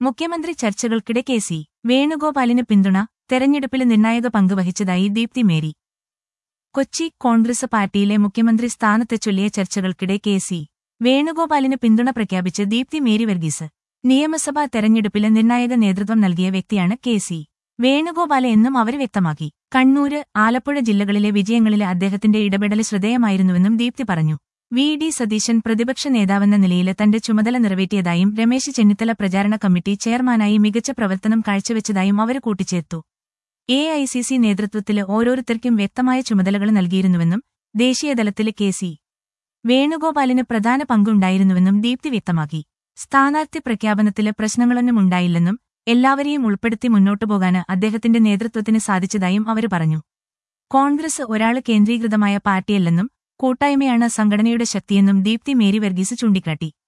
മുഖ്യമന്ത്രി ചർച്ചകൾക്കിടെ K C വേണുഗോപാലിന് പിന്തുണ തെരഞ്ഞെടുപ്പിൽ നിർണായക പങ്ക് വഹിച്ചതായി ദീപ്തി മേരി കൊച്ചി കോൺഗ്രസ് പാർട്ടിയിലെ മുഖ്യമന്ത്രി സ്ഥാനത്തെ ചൊല്ലിയ ചർച്ചകൾക്കിടെ കെ സി വേണുഗോപാലിന് പിന്തുണ പ്രഖ്യാപിച്ച് ദീപ്തി മേരി വർഗീസ് നിയമസഭാ തെരഞ്ഞെടുപ്പിലെ നിർണായക നേതൃത്വം നൽകിയ വ്യക്തിയാണ് കെ സി വേണുഗോപാല എന്നും അവർ വ്യക്തമാക്കി കണ്ണൂര് ആലപ്പുഴ ജില്ലകളിലെ വിജയങ്ങളിലെ അദ്ദേഹത്തിന്റെ ഇടപെടൽ ശ്രദ്ധേയമായിരുന്നുവെന്നും ദീപ്തി പറഞ്ഞു വി ഡി സതീശൻ പ്രതിപക്ഷ നേതാവെന്ന നിലയിൽ തന്റെ ചുമതല നിറവേറ്റിയതായും രമേശ് ചെന്നിത്തല പ്രചാരണ കമ്മിറ്റി ചെയർമാനായി മികച്ച പ്രവർത്തനം കാഴ്ചവെച്ചതായും അവർ കൂട്ടിച്ചേർത്തു എ ഐ സി സി നേതൃത്വത്തിൽ ഓരോരുത്തർക്കും വ്യക്തമായ ചുമതലകൾ നൽകിയിരുന്നുവെന്നും ദേശീയതലത്തിൽ കെ സി വേണുഗോപാലിന് പ്രധാന പങ്കുണ്ടായിരുന്നുവെന്നും ദീപ്തി വ്യക്തമാക്കി സ്ഥാനാർത്ഥി പ്രഖ്യാപനത്തില് പ്രശ്നങ്ങളൊന്നും ഉണ്ടായില്ലെന്നും എല്ലാവരെയും ഉൾപ്പെടുത്തി മുന്നോട്ടു പോകാന് അദ്ദേഹത്തിന്റെ നേതൃത്വത്തിന് സാധിച്ചതായും അവർ പറഞ്ഞു കോൺഗ്രസ് ഒരാള് കേന്ദ്രീകൃതമായ പാർട്ടിയല്ലെന്നും കൂട്ടായ്മയാണ് സംഘടനയുടെ ശക്തിയെന്നും ദീപ്തി മേരി വർഗീസ് ചൂണ്ടിക്കാട്ടി